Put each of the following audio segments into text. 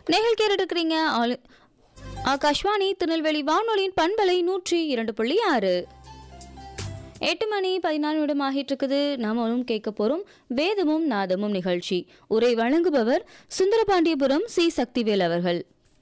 நேயல் கேட்டுருக்கிறீங்க ஆளு ஆகாஷ்வாணி திருநெல்வேலி வானொலியின் பண்பலை நூற்றி இரண்டு புள்ளி ஆறு எட்டு மணி பதினாலு நிமிடம் ஆகிட்டு இருக்குது நாமளும் கேட்க போறோம் வேதமும் நாதமும் நிகழ்ச்சி உரை வழங்குபவர் சுந்தரபாண்டியபுரம் சி சக்திவேல் அவர்கள்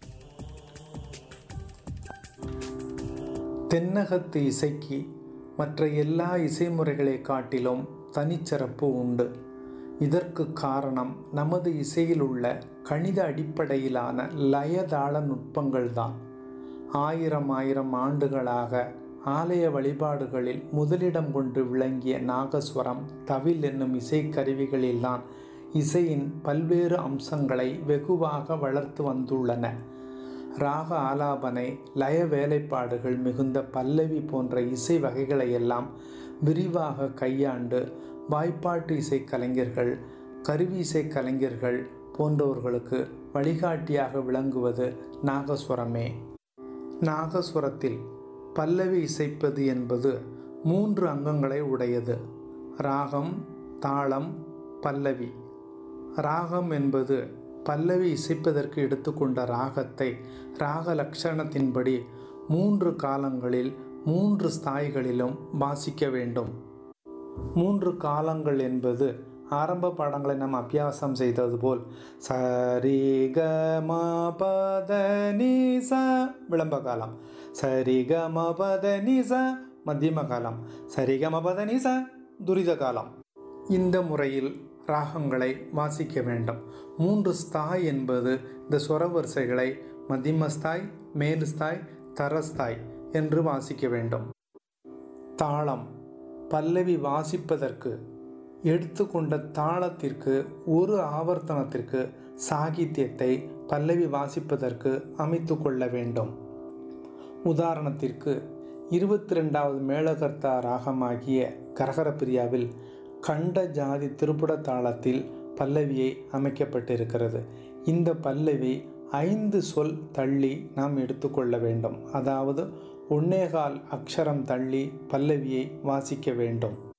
தென்னகத்து இசைக்கு மற்ற எல்லா இசைமுறைகளை காட்டிலும் தனிச்சிறப்பு உண்டு இதற்கு காரணம் நமது இசையில் உள்ள கணித அடிப்படையிலான லயதாள நுட்பங்கள்தான் ஆயிரம் ஆயிரம் ஆண்டுகளாக ஆலய வழிபாடுகளில் முதலிடம் கொண்டு விளங்கிய நாகஸ்வரம் தவில் என்னும் இசைக்கருவிகளில்தான் இசையின் பல்வேறு அம்சங்களை வெகுவாக வளர்த்து வந்துள்ளன ராக ஆலாபனை லய வேலைப்பாடுகள் மிகுந்த பல்லவி போன்ற இசை வகைகளை எல்லாம் விரிவாக கையாண்டு வாய்ப்பாட்டு இசை கலைஞர்கள் கருவி இசை கலைஞர்கள் போன்றவர்களுக்கு வழிகாட்டியாக விளங்குவது நாகஸ்வரமே நாகஸ்வரத்தில் பல்லவி இசைப்பது என்பது மூன்று அங்கங்களை உடையது ராகம் தாளம் பல்லவி ராகம் என்பது பல்லவி இசைப்பதற்கு எடுத்துக்கொண்ட ராகத்தை ராக லட்சணத்தின்படி மூன்று காலங்களில் மூன்று ஸ்தாய்களிலும் வாசிக்க வேண்டும் மூன்று காலங்கள் என்பது ஆரம்ப பாடங்களை நாம் அபியாசம் செய்தது போல் சரி க ம பத நி ச விளம்ப காலம் சரி க ம பத நி ச மத்தியம காலம் சரி க ம பத நி ச துரித காலம் இந்த முறையில் ராகங்களை வாசிக்க வேண்டும் மூன்று ஸ்தாய் என்பது இந்த சொர வரிசைகளை மத்தியமஸ்தாய் மேலுஸ்தாய் தரஸ்தாய் என்று வாசிக்க வேண்டும் தாளம் பல்லவி வாசிப்பதற்கு எடுத்துக்கொண்ட தாளத்திற்கு ஒரு ஆவர்த்தனத்திற்கு சாகித்யத்தை பல்லவி வாசிப்பதற்கு அமைத்து கொள்ள வேண்டும் உதாரணத்திற்கு இருபத்தி ரெண்டாவது மேளகர்த்தா ராகமாகிய கரகரப்பிரியாவில் கண்ட ஜாதி திருப்புட தாளத்தில் பல்லவியை அமைக்கப்பட்டிருக்கிறது இந்த பல்லவி ஐந்து சொல் தள்ளி நாம் எடுத்துக்கொள்ள வேண்டும் அதாவது ஒன்னேகால் அக்ஷரம் தள்ளி பல்லவியை வாசிக்க வேண்டும்